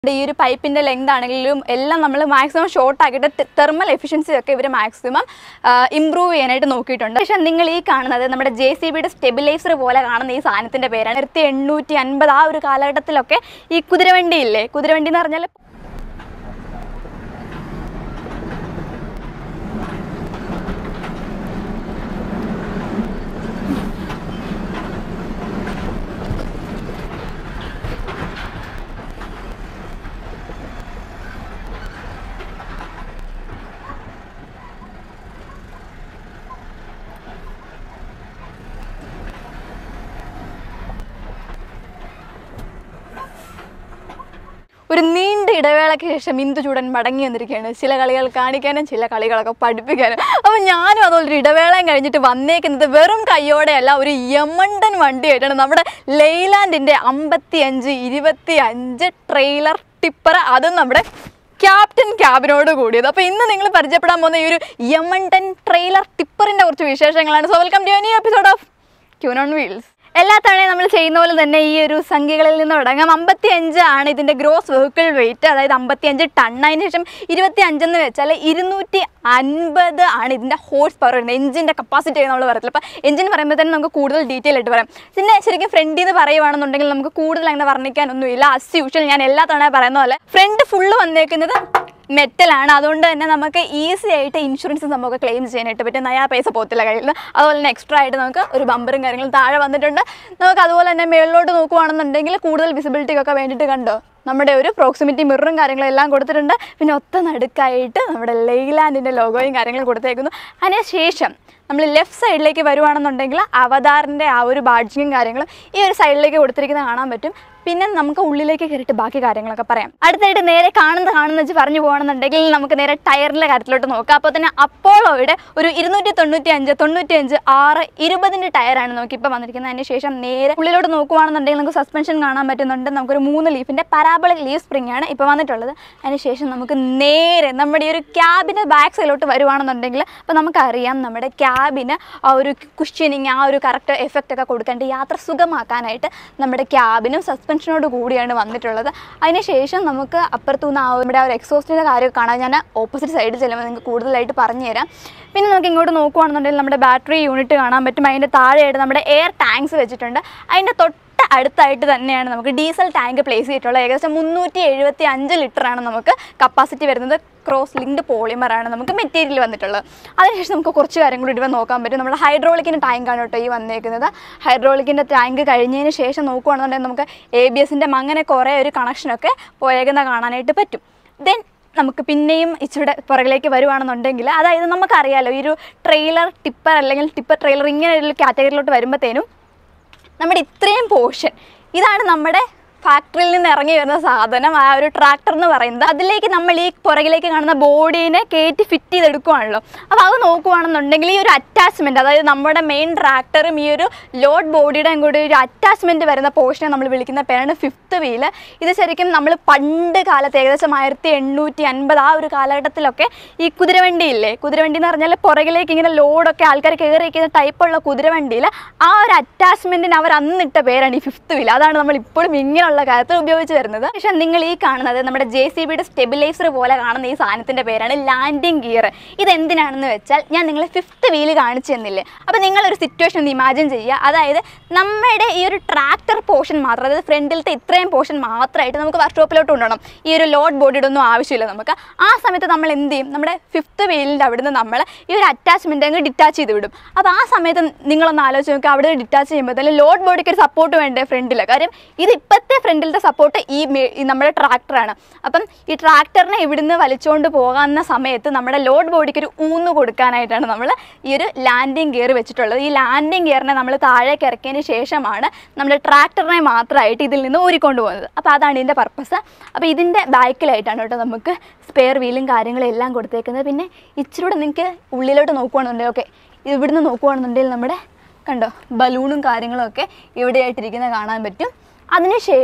ഈ ഒരു പൈപ്പിൻ്റെ ലെങ്ത് ആണെങ്കിലും എല്ലാം നമ്മൾ മാക്സിമം ഷോർട്ട് ആക്കിയിട്ട് തെർമൽ എഫിഷ്യൻസി ഒക്കെ ഇവർ മാക്സിമം ഇമ്പ്രൂവ് ചെയ്യാനായിട്ട് നോക്കിയിട്ടുണ്ട് പക്ഷേ നിങ്ങൾ ഈ കാണുന്നത് നമ്മുടെ ജെ സി ബിയുടെ സ്റ്റെബിലൈസർ പോലെ കാണുന്ന ഈ സാധനത്തിൻ്റെ പേരാണ് ആയിരത്തി എണ്ണൂറ്റി അൻപത് ആ ഒരു കാലഘട്ടത്തിലൊക്കെ ഈ കുതിരവണ്ടി ഇല്ലേ കുതിരവണ്ടി എന്ന് പറഞ്ഞാൽ ഒരു നീണ്ട ഇടവേളയ്ക്ക് ശേഷം ഇന്ദു ചൂടൻ മടങ്ങി വന്നിരിക്കുകയാണ് ചില കളികൾ കാണിക്കാനും ചില കളികളൊക്കെ പഠിപ്പിക്കാനും അപ്പോൾ ഞാനും അതുപോലെ ഇടവേളയും കഴിഞ്ഞിട്ട് വന്നേക്കുന്നത് വെറും കയ്യോടെയല്ല ഒരു യമണ്ടൻ വണ്ടിയായിട്ടാണ് നമ്മുടെ ലെയ്ലാൻഡിൻ്റെ അമ്പത്തി അഞ്ച് ഇരുപത്തി അഞ്ച് ട്രെയിലർ ടിപ്പർ അതും നമ്മുടെ ക്യാപ്റ്റൻ ക്യാബിനോട് കൂടിയത് അപ്പോൾ ഇന്ന് നിങ്ങൾ പരിചയപ്പെടാൻ പോകുന്ന ഈ ഒരു യമണ്ടൻ ട്രെയിലർ ടിപ്പറിൻ്റെ കുറച്ച് വിശേഷങ്ങളാണ് so welcome to any episode of queen on wheels എല്ലാ തവണയും നമ്മൾ ചെയ്യുന്ന പോലെ തന്നെ ഈ ഒരു സംഖ്യകളിൽ നിന്ന് തുടങ്ങാം അമ്പത്തി അഞ്ച് ആണ് ഇതിൻ്റെ ഗ്രോസ് വെഹിക്കിൾ വെയിറ്റ് അതായത് അമ്പത്തി അഞ്ച് ടൺ അതിന് ശേഷം ഇരുപത്തി അഞ്ചെന്ന് വെച്ചാൽ ഇരുന്നൂറ്റി അൻപത് ആണ് ഇതിൻ്റെ ഹോഴ്സ് പവർ വരുന്നത് എഞ്ചിൻ്റെ കപ്പാസിറ്റി നമ്മൾ പറയത്തില്ല അപ്പോൾ എഞ്ചിൻ പറയുമ്പോൾ തന്നെ നമുക്ക് കൂടുതൽ ഡീറ്റെയിൽ ആയിട്ട് പറയാം പിന്നെ ശരിക്കും ഫ്രണ്ടിൽ നിന്ന് പറയുവാണെന്നുണ്ടെങ്കിൽ നമുക്ക് കൂടുതൽ അങ്ങനെ വർണ്ണിക്കാനൊന്നുമില്ല അസ് യൂഷ്വൽ ഞാൻ എല്ലാ തവണ പറയുന്ന പോലെ ഫ്രണ്ട് ഫുള്ള് വന്നേക്കുന്നത് മെറ്റലാണ് അതുകൊണ്ട് തന്നെ നമുക്ക് ഈസി ആയിട്ട് ഇൻഷുറൻസ് നമുക്ക് ക്ലെയിം ചെയ്യാനായിട്ട് പറ്റും നയാ പൈസ പോകത്തില്ല കയ്യിൽ നിന്ന് അതുപോലെ തന്നെ എക്സ്ട്രാ ആയിട്ട് നമുക്ക് ഒരു ബമ്പറും കാര്യങ്ങളും താഴെ വന്നിട്ടുണ്ട് നമുക്ക് അതുപോലെ തന്നെ മേളിലോട്ട് നോക്കുവാണെന്നുണ്ടെങ്കിൽ കൂടുതൽ വിസിബിലിറ്റിക്കൊക്കെ വേണ്ടിയിട്ട് കണ്ടോ നമ്മുടെ ഒരു പ്രോക്സിമിറ്റി മിററും കാര്യങ്ങളും എല്ലാം കൊടുത്തിട്ടുണ്ട് പിന്നെ ഒത്ത നടുക്കായിട്ട് നമ്മുടെ ലെയ്ലാൻഡിൻ്റെ ലോഗോയും കാര്യങ്ങളും കൊടുത്തേക്കുന്നു അതിന് ശേഷം നമ്മൾ ലെഫ്റ്റ് സൈഡിലേക്ക് വരുവാണെന്നുണ്ടെങ്കിൽ അവതാറിൻ്റെ ആ ഒരു ബാഡ്ജിങ്ങും കാര്യങ്ങളും ഈ ഒരു സൈഡിലേക്ക് കൊടുത്തിരിക്കുന്നത് കാണാൻ പറ്റും പിന്നെ നമുക്ക് ഉള്ളിലേക്ക് കയറിയിട്ട് ബാക്കി കാര്യങ്ങളൊക്കെ പറയാം അടുത്തായിട്ട് നേരെ കാണുന്ന കാണുന്ന വെച്ച് പറഞ്ഞു പോകുകയാണെന്നുണ്ടെങ്കിൽ നമുക്ക് നേരെ ടയറിൻ്റെ കാര്യത്തിലോട്ട് നോക്കാം അപ്പോൾ തന്നെ അപ്പോളോയുടെ ഒരു ഇരുന്നൂറ്റി തൊണ്ണൂറ്റി അഞ്ച് തൊണ്ണൂറ്റി അഞ്ച് ആറ് ഇരുപതിൻ്റെ ടയറാണ് നമുക്ക് ഇപ്പോൾ വന്നിരിക്കുന്നത് അതിന് ശേഷം നേരെ ഉള്ളിലോട്ട് നോക്കുവാണെന്നുണ്ടെങ്കിൽ നമുക്ക് സസ്പെൻഷൻ കാണാൻ പറ്റുന്നുണ്ട് നമുക്കൊരു മൂന്ന് ലീഫിൻ്റെ പരാബളിക് ലീവ് സ്പ്രിംഗ് ആണ് ഇപ്പോൾ വന്നിട്ടുള്ളത് അതിന് ശേഷം നമുക്ക് നേരെ നമ്മുടെ ഈ ഒരു ക്യാബിൻ്റെ ബാക്ക് സൈഡിലോട്ട് വരുവാണെന്നുണ്ടെങ്കിൽ അപ്പോൾ നമുക്കറിയാം നമ്മുടെ ക്യാബിന് ആ ഒരു കുഷ്യനിങ് ആ ഒരു കറക്റ്റ് എഫക്റ്റ് ഒക്കെ കൊടുക്കേണ്ട യാത്ര സുഖമാക്കാനായിട്ട് നമ്മുടെ ക്യാബിനും സസ്പെൻഷനോട് കൂടിയാണ് വന്നിട്ടുള്ളത് അതിനുശേഷം നമുക്ക് അപ്പുറത്തുനിന്ന് ആ നമ്മുടെ ആ ഒരു എക്സോസ്റ്റിൻ്റെ കാര്യമൊക്കെ കാണാൻ ഞാൻ ഓപ്പോസിറ്റ് സൈഡിൽ ചെല്ലുമ്പോൾ നിങ്ങൾക്ക് കൂടുതലായിട്ട് പറഞ്ഞു തരാം പിന്നെ നമുക്ക് ഇങ്ങോട്ട് നോക്കുവാണെന്നുണ്ടെങ്കിൽ നമ്മുടെ ബാറ്ററി യൂണിറ്റ് കാണാൻ പറ്റും അതിൻ്റെ താഴെയായിട്ട് നമ്മുടെ എയർ ടാങ്ക്സ് വെച്ചിട്ടുണ്ട് അതിൻ്റെ തൊട്ട് അടുത്തായിട്ട് തന്നെയാണ് നമുക്ക് ഡീസൽ ടാങ്ക് പ്ലേസ് ചെയ്തിട്ടുള്ളത് ഏകദേശം മുന്നൂറ്റി എഴുപത്തി അഞ്ച് ലിറ്ററാണ് നമുക്ക് കപ്പാസിറ്റി വരുന്നത് ക്രോസ് ലിങ്ക്ഡ് പോളിമറാണ് നമുക്ക് മെറ്റീരിയൽ വന്നിട്ടുള്ളത് അതിനുശേഷം നമുക്ക് കുറച്ച് കാര്യം കൂടി ഇവിടെ നോക്കാൻ പറ്റും നമ്മുടെ ഹൈഡ്രോളിക്കിൻ്റെ ടാങ്കാണ് കേട്ടോ ഈ വന്നേക്കുന്നത് ഹൈഡ്രോളിക്കിൻ്റെ ടാങ്ക് കഴിഞ്ഞതിന് ശേഷം നോക്കുകയാണെന്നുണ്ടെങ്കിൽ നമുക്ക് എ ബി എസിൻ്റെ അങ്ങനെ കുറേ ഒരു കണക്ഷനൊക്കെ പോയേക്കുന്ന കാണാനായിട്ട് പറ്റും ദെൻ നമുക്ക് പിന്നെയും ഇച്ചിരി പുറകിലേക്ക് വരുവാണെന്നുണ്ടെങ്കിൽ അതായത് നമുക്കറിയാലോ ഈ ഒരു ട്രെയിലർ ടിപ്പർ അല്ലെങ്കിൽ ടിപ്പർ ട്രെയിലർ ഇങ്ങനെ ഒരു കാറ്റഗറിയിലോട്ട് വരുമ്പോഴത്തേനും നമ്മുടെ ഇത്രയും പോർഷൻ ഇതാണ് നമ്മുടെ ഫാക്ടറിയിൽ നിന്ന് ഇറങ്ങി വരുന്ന സാധനം ആ ഒരു ട്രാക്ടർ എന്ന് പറയുന്നത് അതിലേക്ക് നമ്മൾ ഈ പുറകിലേക്ക് കാണുന്ന ബോഡീനെ കയറ്റി ഫിറ്റ് ചെയ്തെടുക്കുവാണല്ലോ അപ്പോൾ അത് നോക്കുവാണെന്നുണ്ടെങ്കിൽ ഈ ഒരു അറ്റാച്ച്മെൻറ്റ് അതായത് നമ്മുടെ മെയിൻ ട്രാക്ടറും ഈ ഒരു ലോഡ് ബോഡിയുടെയും കൂടി ഒരു അറ്റാച്ച്മെൻറ്റ് വരുന്ന പോർഷനെ നമ്മൾ വിളിക്കുന്ന പേരാണ് ഫിഫ്ത്ത് വീല് ഇത് ശരിക്കും നമ്മൾ പണ്ട് കാലത്ത് ഏകദേശം ആയിരത്തി എണ്ണൂറ്റി അൻപത് ആ ഒരു കാലഘട്ടത്തിലൊക്കെ ഈ കുതിരവണ്ടി ഇല്ലേ കുതിരവണ്ടി എന്ന് പറഞ്ഞാൽ പുറകിലേക്ക് ഇങ്ങനെ ലോഡൊക്കെ ആൾക്കാർ കയറിയിരിക്കുന്ന ടൈപ്പുള്ള കുതിരവണ്ടിയിൽ ആ ഒരു അറ്റാച്ച്മെൻറ്റിന് അവർ അന്നിട്ട പേരാണ് ഈ ഫിഫ്ത്ത് വീൽ അതാണ് നമ്മൾ ഇപ്പോഴും ഇങ്ങനെയുള്ള കാര്യത്തിൽ ഉപയോഗിച്ച് വരുന്നത് പക്ഷേ നിങ്ങൾ ഈ കാണുന്നത് നമ്മുടെ ജെ സി ബിയുടെ സ്റ്റെബിലൈസർ പോലെ കാണുന്ന ഈ സാധനത്തിൻ്റെ പേരാണ് ലാൻഡിങ് ഗിയർ ഇത് എന്തിനാണെന്ന് വെച്ചാൽ ഞാൻ നിങ്ങളെ ഫിഫ്ത്ത് വീല് കാണിച്ചു തന്നില്ലേ അപ്പോൾ നിങ്ങളൊരു സിറ്റുവേഷൻ ഒന്ന് ഇമാജിൻ ചെയ്യുക അതായത് നമ്മുടെ ഈ ഒരു ട്രാക്ടർ പോർഷൻ മാത്രം അതായത് ഫ്രണ്ടിലത്തെ ഇത്രയും പോർഷൻ മാത്രമായിട്ട് നമുക്ക് വർക്ക്ഷോപ്പിലോട്ട് കൊണ്ടുപോകണം ഈ ഒരു ലോഡ് ബോഡിയുടെ ഒന്നും ആവശ്യമില്ല നമുക്ക് ആ സമയത്ത് നമ്മൾ എന്ത് ചെയ്യും നമ്മുടെ ഫിഫ്ത്ത് വീലിൻ്റെ അവിടുന്ന് നമ്മൾ ഈ ഒരു അറ്റാച്ച്മെൻറ്റ് അങ്ങ് ഡിറ്റാച്ച് ചെയ്ത് വിടും അപ്പോൾ ആ സമയത്ത് നിങ്ങളൊന്ന് ആലോചിച്ച് നോക്കുക അവിടെ ഡിറ്റാച്ച് ചെയ്യുമ്പോൾ ലോഡ് ബോഡിക്ക് ഒരു സപ്പോർട്ട് വേണ്ടേ ഫ്രണ്ടിൽ കാര്യം ഇത് ഇപ്പോഴത്തെ ഫ്രണ്ടിലത്തെ സപ്പോർട്ട് ഈ മേ- ഈ നമ്മുടെ ട്രാക്ടറാണ് അപ്പം ഈ ട്രാക്ടറിനെ ഇവിടുന്ന് വലിച്ചുകൊണ്ട് പോകാവുന്ന സമയത്ത് നമ്മുടെ ലോഡ് ബോഡിക്ക് ഒരു ഊന്ന് കൊടുക്കാനായിട്ടാണ് നമ്മൾ ഈ ഒരു ലാൻഡിങ് ഗിയർ വെച്ചിട്ടുള്ളത് ഈ ലാൻഡിങ് ഗിയറിനെ നമ്മൾ താഴേക്ക് ഇറക്കിയതിന് ശേഷമാണ് നമ്മുടെ ട്രാക്ടറിനെ മാത്രമായിട്ട് ഇതിൽ നിന്ന് ഊരിക്കൊണ്ട് പോകുന്നത് അപ്പോൾ അതാണ് ഇതിൻ്റെ പർപ്പസ് അപ്പോൾ ഇതിൻ്റെ ബാക്കിലായിട്ടാണ് കേട്ടോ നമുക്ക് സ്പെയർ വീലും കാര്യങ്ങളും എല്ലാം കൊടുത്തേക്കുന്നത് പിന്നെ ഇച്ചിരി കൂടെ നിങ്ങൾക്ക് ഉള്ളിലോട്ട് നോക്കുവാണെന്നുണ്ടെങ്കിൽ ഓക്കെ ഇവിടുന്ന് നോക്കുവാണെന്നുണ്ടെങ്കിൽ നമ്മുടെ കണ്ടോ ബലൂണും കാര്യങ്ങളും ഒക്കെ ഇവിടെയായിട്ടിരിക്കുന്നത് കാണാൻ പറ്റും അതിനുശേഷം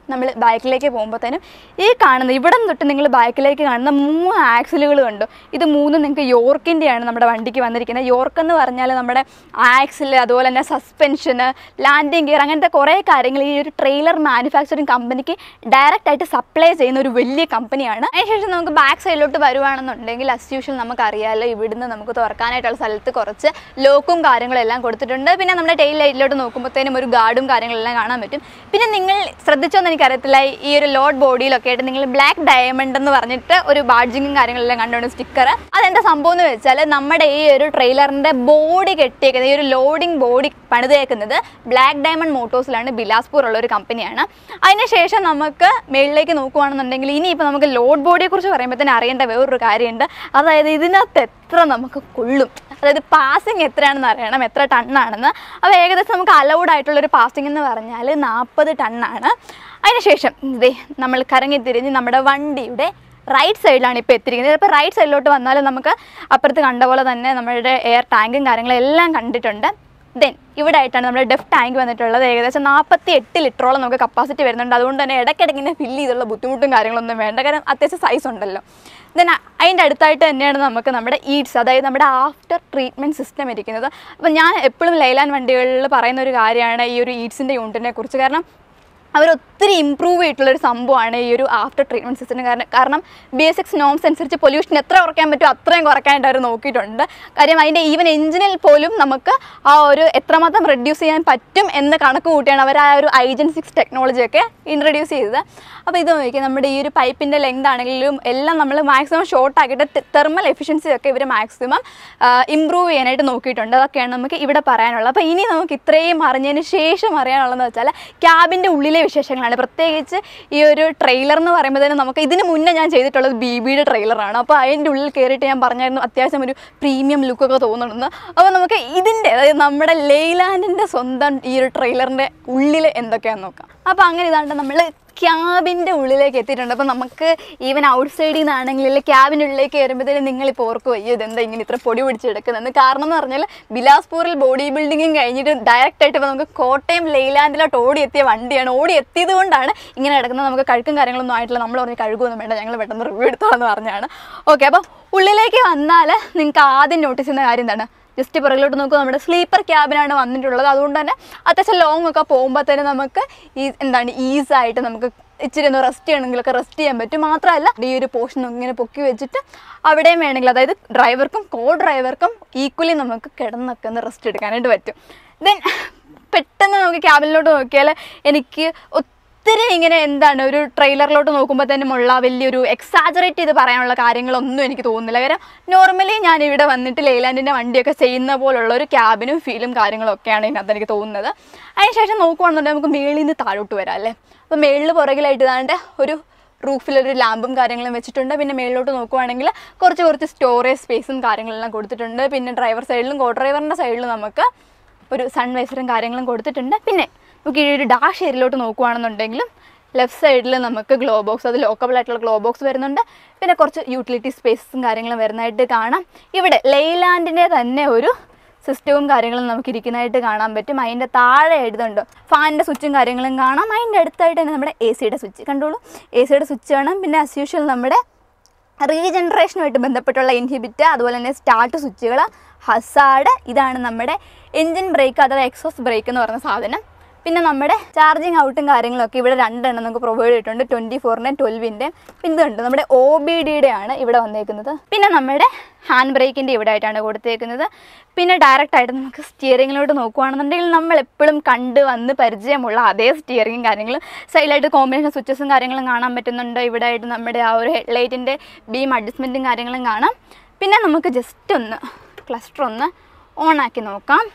നമ്മൾ ബാക്കിലേക്ക് പോകുമ്പോഴത്തേനും ഈ കാണുന്ന ഇവിടെ തൊട്ട് നിങ്ങൾ ബാക്കിലേക്ക് കാണുന്ന മൂന്ന് ആക്സിലുകൾ കണ്ടു ഇത് മൂന്നും നിങ്ങൾക്ക് യോർക്കിൻ്റെയാണ് നമ്മുടെ വണ്ടിക്ക് വന്നിരിക്കുന്നത് യോർക്ക് എന്ന് പറഞ്ഞാൽ നമ്മുടെ ആക്സിൽ അതുപോലെ തന്നെ സസ്പെൻഷന് ലാൻഡിങ് ഗിയർ അങ്ങനത്തെ കുറേ കാര്യങ്ങൾ ഈ ഒരു ട്രെയിലർ മാനുഫാക്ചറിങ് കമ്പനിക്ക് ഡയറക്റ്റ് ആയിട്ട് സപ്ലൈ ചെയ്യുന്ന ഒരു വലിയ കമ്പനിയാണ് അതിനുശേഷം നമുക്ക് ബാക്ക് സൈഡിലോട്ട് വരുവാണെന്നുണ്ടെങ്കിൽ അസ് യൂഷ്വൽ നമുക്കറിയാമല്ലോ ഇവിടുന്ന് നമുക്ക് തുറക്കാനായിട്ടുള്ള സ്ഥലത്ത് കുറച്ച് ലോക്കും കാര്യങ്ങളും എല്ലാം കൊടുത്തിട്ടുണ്ട് പിന്നെ നമ്മുടെ ടെയിൽ ലൈറ്റിലോട്ട് നോക്കുമ്പോഴത്തേനും ഒരു ഗാർഡും കാര്യങ്ങളെല്ലാം കാണാൻ പറ്റും പിന്നെ നിങ്ങൾ ശ്രദ്ധിച്ചോന്ന് എനിക്കറിയത്തില്ല ഈ ഒരു ലോഡ് ബോഡിയിലൊക്കെ ആയിട്ട് നിങ്ങൾ ബ്ലാക്ക് ഡയമണ്ട് എന്ന് പറഞ്ഞിട്ട് ഒരു ബാഡ്ജിങ്ങും കാര്യങ്ങളെല്ലാം കണ്ടുകൊണ്ട് സ്റ്റിക്കർ അതെന്താ സംഭവം എന്ന് വെച്ചാൽ നമ്മുടെ ഈ ഒരു ട്രെയിലറിൻ്റെ ബോഡി കെട്ടിയേക്കുന്നത് ഈ ഒരു ലോഡിംഗ് ബോഡി പണിതേക്കുന്നത് ബ്ലാക്ക് ഡയമണ്ട് മോട്ടോഴ്സിലാണ് ബിലാസ്പൂർ ഉള്ള ഒരു കമ്പനിയാണ് അതിനുശേഷം നമുക്ക് മേളിലേക്ക് നോക്കുവാണെന്നുണ്ടെങ്കിൽ ഇനിയിപ്പോൾ നമുക്ക് ലോഡ് ബോഡിയെ കുറിച്ച് പറയുമ്പോൾ തന്നെ അറിയേണ്ട വേറൊരു കാര്യമുണ്ട് അതായത് ഇതിനകത്ത് എത്ര നമുക്ക് കൊള്ളും അതായത് പാസിങ് എത്രയാണെന്ന് അറിയണം എത്ര ടണ്ണാണെന്ന് അപ്പോൾ ഏകദേശം നമുക്ക് അലൗഡ് ആയിട്ടുള്ളൊരു പാസിംഗ് എന്ന് പറഞ്ഞാൽ നാൽപ്പത് ടണ്ണാണ് അതിനുശേഷം ഇതേ നമ്മൾ കറങ്ങി തിരിഞ്ഞ് നമ്മുടെ വണ്ടിയുടെ റൈറ്റ് സൈഡിലാണ് ഇപ്പോൾ എത്തിയിരിക്കുന്നത് ഇപ്പോൾ റൈറ്റ് സൈഡിലോട്ട് വന്നാൽ നമുക്ക് അപ്പുറത്ത് കണ്ട പോലെ തന്നെ നമ്മുടെ എയർ ടാങ്കും കാര്യങ്ങളും എല്ലാം കണ്ടിട്ടുണ്ട് ദെൻ ഇവിടെ ആയിട്ടാണ് നമ്മുടെ ഡെഫ് ടാങ്ക് വന്നിട്ടുള്ളത് ഏകദേശം നാൽപ്പത്തി എട്ട് ലിറ്ററോളം നമുക്ക് കപ്പാസിറ്റി വരുന്നുണ്ട് അതുകൊണ്ട് തന്നെ ഇടയ്ക്കിടയ്ക്ക് ഇങ്ങനെ ഫില്ല് ചെയ്തുള്ള ബുദ്ധിമുട്ടും കാര്യങ്ങളൊന്നും വേണ്ട കാരണം അത്യാവശ്യം സൈസ് ഉണ്ടല്ലോ ദെൻ അതിൻ്റെ അടുത്തായിട്ട് തന്നെയാണ് നമുക്ക് നമ്മുടെ ഈഡ്സ് അതായത് നമ്മുടെ ആഫ്റ്റർ ട്രീറ്റ്മെൻറ്റ് സിസ്റ്റം ഇരിക്കുന്നത് അപ്പോൾ ഞാൻ എപ്പോഴും ലൈലാൻ വണ്ടികളിൽ പറയുന്ന ഒരു കാര്യമാണ് ഈ ഒരു ഈഡ്സിൻ്റെ യൂണിറ്റിനെ കുറിച്ച് കാരണം അവർ ഒത്തിരി ഇമ്പ്രൂവ് ചെയ്തിട്ടുള്ളൊരു സംഭവമാണ് ഈ ഒരു ആഫ്റ്റർ ട്രീറ്റ്മെൻറ്റ് സിസ്റ്റം കാരണം കാരണം ബി എസ് എക്സ് നോംസ് അനുസരിച്ച് പൊല്യൂഷൻ എത്ര കുറയ്ക്കാൻ പറ്റും അത്രയും കുറയ്ക്കാനായിട്ട് അവർ നോക്കിയിട്ടുണ്ട് കാര്യം അതിൻ്റെ ഈവൻ എഞ്ചിനിൽ പോലും നമുക്ക് ആ ഒരു എത്രമാത്രം റെഡ്യൂസ് ചെയ്യാൻ പറ്റും എന്ന് കണക്ക് കൂട്ടിയാണ് അവർ ആ ഒരു ഐജൻ സിക്സ് ടെക്നോളജിയൊക്കെ ഇൻട്രൊഡ്യൂസ് ചെയ്തത് അപ്പോൾ ഇത് നോക്കി നമ്മുടെ ഈ ഒരു പൈപ്പിൻ്റെ ലെങ്ത് ആണെങ്കിലും എല്ലാം നമ്മൾ മാക്സിമം ഷോർട്ട് ആക്കിയിട്ട് തെർമൽ എഫിഷ്യൻസി ഒക്കെ ഇവർ മാക്സിമം ഇമ്പ്രൂവ് ചെയ്യാനായിട്ട് നോക്കിയിട്ടുണ്ട് അതൊക്കെയാണ് നമുക്ക് ഇവിടെ പറയാനുള്ളത് അപ്പോൾ ഇനി നമുക്ക് ഇത്രയും അറിഞ്ഞതിന് ശേഷം അറിയാനുള്ളതെന്ന് വെച്ചാൽ ക്യാബിൻ്റെ ഉള്ളിലെ വിശേഷങ്ങളാണ് പ്രത്യേകിച്ച് ഈ ഒരു ട്രെയിലർ എന്ന് പറയുമ്പോഴത്തേനും നമുക്ക് ഇതിന് മുന്നേ ഞാൻ ചെയ്തിട്ടുള്ളത് ബി ബിയുടെ ട്രെയിലറാണ് അപ്പോൾ അതിൻ്റെ ഉള്ളിൽ കയറിയിട്ട് ഞാൻ പറഞ്ഞായിരുന്നു അത്യാവശ്യം ഒരു പ്രീമിയം ലുക്കൊക്കെ തോന്നുന്നുണ്ടെന്ന് അപ്പോൾ നമുക്ക് ഇതിൻ്റെ അതായത് നമ്മുടെ ലെയ്ലാൻഡിൻ്റെ സ്വന്തം ഈ ഒരു ട്രെയിലറിൻ്റെ ഉള്ളിൽ എന്തൊക്കെയാണെന്ന് നോക്കാം അപ്പോൾ അങ്ങനെ ഇതാണ്ട് നമ്മൾ ക്യാബിൻ്റെ ഉള്ളിലേക്ക് എത്തിയിട്ടുണ്ട് അപ്പോൾ നമുക്ക് ഈവൻ ഔട്ട് സൈഡിൽ നിന്നാണെങ്കിൽ ക്യാബിൻ്റെ ഉള്ളിലേക്ക് കയറുമ്പോഴത്തേനും നിങ്ങളിപ്പോൾ ഓർക്കും അയ്യോ ഇതെന്താ ഇങ്ങനെ ഇത്ര പൊടി പിടിച്ചെടുക്കുന്നത് കാരണം എന്ന് പറഞ്ഞാൽ ബിലാസ്പൂരിൽ ബോഡി ബിൽഡിങ്ങും കഴിഞ്ഞിട്ട് ഡയറക്റ്റ് ആയിട്ട് ഇപ്പോൾ നമുക്ക് കോട്ടയം ലെയ്ലാൻഡിലോട്ട് ഓടി എത്തിയ വണ്ടിയാണ് ഓടി എത്തിയത് കൊണ്ടാണ് ഇങ്ങനെ കിടക്കുന്നത് നമുക്ക് കഴുക്കും കാര്യങ്ങളൊന്നും ആയിട്ടില്ല നമ്മൾ പറഞ്ഞ് കഴുകുമൊന്നും വേണ്ട ഞങ്ങൾ പെട്ടെന്ന് റിവ്യൂ എടുത്തോളെന്ന് പറഞ്ഞാണ് ഓക്കെ അപ്പോൾ ഉള്ളിലേക്ക് വന്നാൽ നിങ്ങൾക്ക് ആദ്യം നോട്ടീസ് ചെയ്യുന്ന കാര്യം എന്താണ് ജസ്റ്റ് പുറകിലോട്ട് നോക്കുക നമ്മുടെ സ്ലീപ്പർ ക്യാബിനാണ് വന്നിട്ടുള്ളത് അതുകൊണ്ട് തന്നെ അത്യാവശ്യം ലോങ് ഒക്കെ പോകുമ്പോൾ തന്നെ നമുക്ക് ഈ എന്താണ് ഈസായിട്ട് നമുക്ക് ഇച്ചിരി ഒന്ന് റെസ്റ്റ് ചെയ്യണമെങ്കിലൊക്കെ റെസ്റ്റ് ചെയ്യാൻ പറ്റും മാത്രമല്ല ഈ ഒരു പോർഷൻ ഇങ്ങനെ പൊക്കി വെച്ചിട്ട് അവിടെയും വേണമെങ്കിൽ അതായത് ഡ്രൈവർക്കും കോ ഡ്രൈവർക്കും ഈക്വലി നമുക്ക് കിടന്നൊക്കെ ഒന്ന് റെസ്റ്റ് എടുക്കാനായിട്ട് പറ്റും ദെൻ പെട്ടെന്ന് നമുക്ക് ക്യാബിനിലോട്ട് നോക്കിയാൽ എനിക്ക് ഒത്തിരി ഇങ്ങനെ എന്താണ് ഒരു ട്രെയിലറിലോട്ട് നോക്കുമ്പോൾ തന്നെ ഉള്ള വലിയൊരു എക്സാജറേറ്റ് ചെയ്ത് പറയാനുള്ള കാര്യങ്ങളൊന്നും എനിക്ക് തോന്നുന്നില്ല കാരണം നോർമലി ഞാൻ ഇവിടെ വന്നിട്ട് ലെയ്ലാൻഡിൻ്റെ വണ്ടിയൊക്കെ ചെയ്യുന്ന പോലുള്ള ഒരു ക്യാബിനും ഫീലും കാര്യങ്ങളും ഒക്കെയാണ് ഇതിനകത്ത് എനിക്ക് തോന്നുന്നത് അതിനുശേഷം നോക്കുവാണെന്നുണ്ടെങ്കിൽ നമുക്ക് മേളിൽ നിന്ന് താഴോട്ട് വരാം അല്ലേ അപ്പോൾ മേളിൽ പുറകിലായിട്ട് ഇതാണ്ട് ഒരു റൂഫിലൊരു ലാമ്പും കാര്യങ്ങളും വെച്ചിട്ടുണ്ട് പിന്നെ മേളിലോട്ട് നോക്കുവാണെങ്കിൽ കുറച്ച് കുറച്ച് സ്റ്റോറേജ് സ്പേസും കാര്യങ്ങളെല്ലാം കൊടുത്തിട്ടുണ്ട് പിന്നെ ഡ്രൈവർ സൈഡിലും കോ ഡ്രൈവറിൻ്റെ സൈഡിലും നമുക്ക് ഒരു സൺവൈസറും കാര്യങ്ങളും കൊടുത്തിട്ടുണ്ട് പിന്നെ നമുക്ക് ഈ ഒരു ഡാഷ് ഏരിയയിലോട്ട് നോക്കുവാണെന്നുണ്ടെങ്കിലും ലെഫ്റ്റ് സൈഡിൽ നമുക്ക് ഗ്ലോ ബോക്സ് അത് ലോക്കബിൾ ആയിട്ടുള്ള ഗ്ലോ ബോക്സ് വരുന്നുണ്ട് പിന്നെ കുറച്ച് യൂട്ടിലിറ്റി സ്പേസും കാര്യങ്ങളും വരുന്നതായിട്ട് കാണാം ഇവിടെ ലെയ്ലാൻഡിൻ്റെ തന്നെ ഒരു സിസ്റ്റവും കാര്യങ്ങളും നമുക്ക് ഇരിക്കുന്നതായിട്ട് കാണാൻ പറ്റും അതിൻ്റെ താഴെ എഴുതുന്നുണ്ട് ഫാനിൻ്റെ സ്വിച്ചും കാര്യങ്ങളും കാണാം അതിൻ്റെ അടുത്തായിട്ട് തന്നെ നമ്മുടെ എ സിയുടെ സ്വിച്ച് കണ്ടോളൂ എ സിയുടെ സ്വിച്ച് കാണാം പിന്നെ ആസ് യൂഷ്വൽ നമ്മുടെ റീജനറേഷനുമായിട്ട് ബന്ധപ്പെട്ടുള്ള ഇൻഹിബിറ്റ് അതുപോലെ തന്നെ സ്റ്റാർട്ട് സ്വിച്ചുകൾ ഹസാഡ് ഇതാണ് നമ്മുടെ എൻജിൻ ബ്രേക്ക് അഥവാ എക്സോസ് ബ്രേക്ക് എന്ന് പറയുന്ന സാധനം പിന്നെ നമ്മുടെ ചാർജിങ് ഔട്ടും കാര്യങ്ങളൊക്കെ ഇവിടെ രണ്ടെണ്ണം നമുക്ക് പ്രൊവൈഡ് ചെയ്തിട്ടുണ്ട് ട്വൻറ്റി ഫോറിൻ്റെ ട്വൽവിൻ്റെ പിന്നെ ഇതുണ്ട് നമ്മുടെ ഒ ബി ഡിയുടെ ആണ് ഇവിടെ വന്നേക്കുന്നത് പിന്നെ നമ്മുടെ ഹാൻഡ് ബ്രേക്കിൻ്റെ ഇവിടെ ആയിട്ടാണ് കൊടുത്തേക്കുന്നത് പിന്നെ ഡയറക്റ്റ് ആയിട്ട് നമുക്ക് സ്റ്റിയറിങ്ങിലോട്ട് നോക്കുകയാണെന്നുണ്ടെങ്കിൽ നമ്മൾ എപ്പോഴും കണ്ട് വന്ന് പരിചയമുള്ള അതേ സ്റ്റിയറിങ്ങും കാര്യങ്ങളും സൈഡിലായിട്ട് കോമ്പിനേഷൻ സ്വിച്ചസും കാര്യങ്ങളും കാണാൻ പറ്റുന്നുണ്ട് ഇവിടെ ആയിട്ട് നമ്മുടെ ആ ഒരു ഹെഡ്ലൈറ്റിൻ്റെ ബീം അഡ്ജസ്റ്റ്മെൻറ്റും കാര്യങ്ങളും കാണാം പിന്നെ നമുക്ക് ജസ്റ്റ് ഒന്ന് ക്ലസ്റ്റർ ഒന്ന് ഓണാക്കി നോക്കാം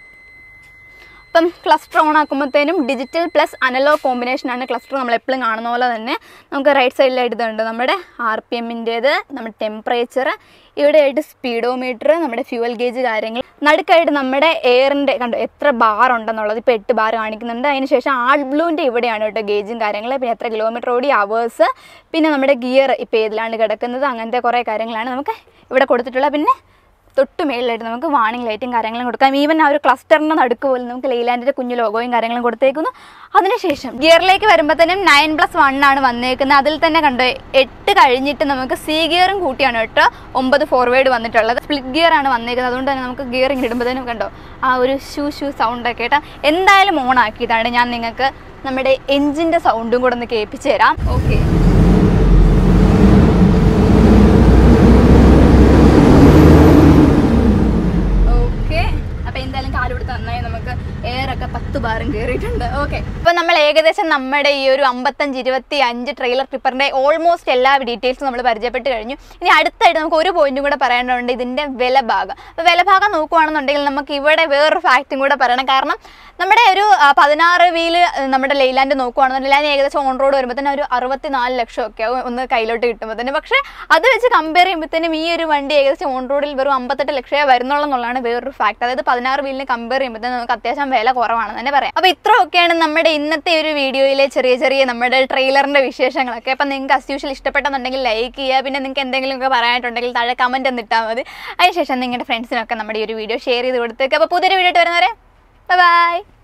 അപ്പം ക്ലസ്റ്റർ ഓൺ ആക്കുമ്പോഴത്തേനും ഡിജിറ്റൽ പ്ലസ് അനലോഗ് കോമ്പിനേഷനാണ് ക്ലസ്റ്റർ നമ്മൾ എപ്പോഴും കാണുന്ന പോലെ തന്നെ നമുക്ക് റൈറ്റ് സൈഡിലായിട്ട് ഇതുണ്ട് നമ്മുടെ ആർ പി എമ്മിൻ്റേത് നമ്മുടെ ടെമ്പറേച്ചർ ഇവിടെയായിട്ട് സ്പീഡോമീറ്റർ നമ്മുടെ ഫ്യൂവൽ ഗേജ് കാര്യങ്ങൾ നടുക്കായിട്ട് നമ്മുടെ എയറിൻ്റെ കണ്ടോ എത്ര ബാർ ഉണ്ടെന്നുള്ളത് ഇപ്പോൾ എട്ട് ബാർ കാണിക്കുന്നുണ്ട് അതിന് ശേഷം ആൾ ബ്ലൂവിൻ്റെ ഇവിടെയാണ് കേട്ടോ ഗേജും കാര്യങ്ങൾ പിന്നെ എത്ര കിലോമീറ്റർ ഓടി അവേഴ്സ് പിന്നെ നമ്മുടെ ഗിയർ ഇപ്പോൾ ഏതിലാണ് കിടക്കുന്നത് അങ്ങനത്തെ കുറേ കാര്യങ്ങളാണ് നമുക്ക് ഇവിടെ കൊടുത്തിട്ടുള്ളത് പിന്നെ തൊട്ട് മേളിലായിട്ട് നമുക്ക് വാണിംഗ് ലൈറ്റും കാര്യങ്ങളും കൊടുക്കാം ഈവൻ ആ ഒരു ക്ലസ്റ്ററിൻ്റെ നടുക്ക് പോലും നമുക്ക് ലെയ്ലാൻഡിൻ്റെ കുഞ്ഞു ലോഗോയും കാര്യങ്ങളും കൊടുത്തേക്കുന്നു അതിനുശേഷം ഗിയറിലേക്ക് വരുമ്പോഴത്തേനും നയൻ പ്ലസ് വൺ ആണ് വന്നേക്കുന്നത് അതിൽ തന്നെ കണ്ടോ എട്ട് കഴിഞ്ഞിട്ട് നമുക്ക് സി ഗിയറും കൂട്ടിയാണ് കേട്ടോ ഒമ്പത് ഫോർവേഡ് വന്നിട്ടുള്ളത് സ്പ്ലിറ്റ് ഗിയർ ആണ് വന്നേക്കുന്നത് അതുകൊണ്ട് തന്നെ നമുക്ക് ഗിയർ ഇങ്ങനെ ഇടുമ്പോഴത്തേനും കണ്ടോ ആ ഒരു ഷൂ ഷൂ സൗണ്ട് ഒക്കെ കേട്ടോ എന്തായാലും ഓൺ ആക്കിയതാണ് ഞാൻ നിങ്ങൾക്ക് നമ്മുടെ എഞ്ചിൻ്റെ സൗണ്ടും കൂടെ ഒന്ന് കേൾപ്പിച്ചു തരാം ഓക്കെ ഓക്കെ അപ്പൊ എന്തായാലും കാല് കൊടുത്ത് നന്നായി നമുക്ക് എയർ ഒക്കെ പത്ത് ബാറും കയറിയിട്ടുണ്ട് ഓക്കെ അപ്പൊ നമ്മൾ ഏകദേശം നമ്മുടെ ഈ ഒരു അമ്പത്തഞ്ച് ഇരുപത്തി അഞ്ച് ട്രെയിലർ ട്രിപ്പറിന്റെ ഓൾമോസ്റ്റ് എല്ലാ ഡീറ്റെയിൽസും നമ്മൾ പരിചയപ്പെട്ട് കഴിഞ്ഞു ഇനി അടുത്തായിട്ട് നമുക്ക് ഒരു പോയിന്റും കൂടെ പറയേണ്ടതുണ്ട് ഇതിന്റെ വില ഭാഗം അപ്പൊ വില ഭാഗം നോക്കുവാണെന്നുണ്ടെങ്കിൽ നമുക്ക് ഇവിടെ വേറൊരു ഫാക്റ്റും കൂടെ പറയണം കാരണം നമ്മുടെ ഒരു ആ, പതിനാറ് വീല് നമ്മുടെ ലെയ്ലാൻഡ് നോക്കുവാണെന്നുണ്ടെങ്കിൽ അതിന് ഏകദേശം ഓൺ റോഡ് വരുമ്പോഴത്തേനും ഒരു അറുപത്തിനാല് ലക്ഷം ഒക്കെ ആവും ഒന്ന് കയ്യിലോട്ട് കിട്ടുമ്പോഴത്തേനും പക്ഷേ അത് വെച്ച് കമ്പയർ ചെയ്യുമ്പോഴത്തേനും ഈ ഒരു വണ്ടി ഏകദേശം ഓൺ റോഡിൽ വെറും അമ്പത്തെട്ട് ലക്ഷമേ വരുന്നുള്ളൂ എന്നുള്ളതാണ് വേറൊരു ഫാക്ട് അതായത് പതിനാറ് വീലിനെ കമ്പയർ ചെയ്യുമ്പോഴത്തേനും നമുക്ക് അത്യാവശ്യം വില കുറവാണെന്ന് തന്നെ പറയാം അപ്പോൾ ഇത്രയൊക്കെയാണ് നമ്മുടെ ഇന്നത്തെ ഒരു വീഡിയോയിലെ ചെറിയ ചെറിയ നമ്മുടെ ട്രെയിലറിന്റെ വിശേഷങ്ങളൊക്കെ അപ്പം നിങ്ങൾക്ക് അസ് യൂഷ്വൽ ഇഷ്ടപ്പെട്ടെന്നുണ്ടെങ്കിൽ ലൈക്ക് ചെയ്യുക പിന്നെ നിങ്ങൾക്ക് എന്തെങ്കിലുമൊക്കെ പറയാനായിട്ടുണ്ടെങ്കിൽ താഴെ കമൻറ്റ് എന്നിട്ടാൽ മതി അതിനുശേഷം നിങ്ങളുടെ ഫ്രണ്ട്സിനൊക്കെ നമ്മുടെ ഈ ഒരു വീഡിയോ ഷെയർ ചെയ്ത് കൊടുത്തേക്ക് അപ്പോൾ പുതിയൊരു വീഡിയോ ആയിട്ട് വരുന്നവരെ ബൈ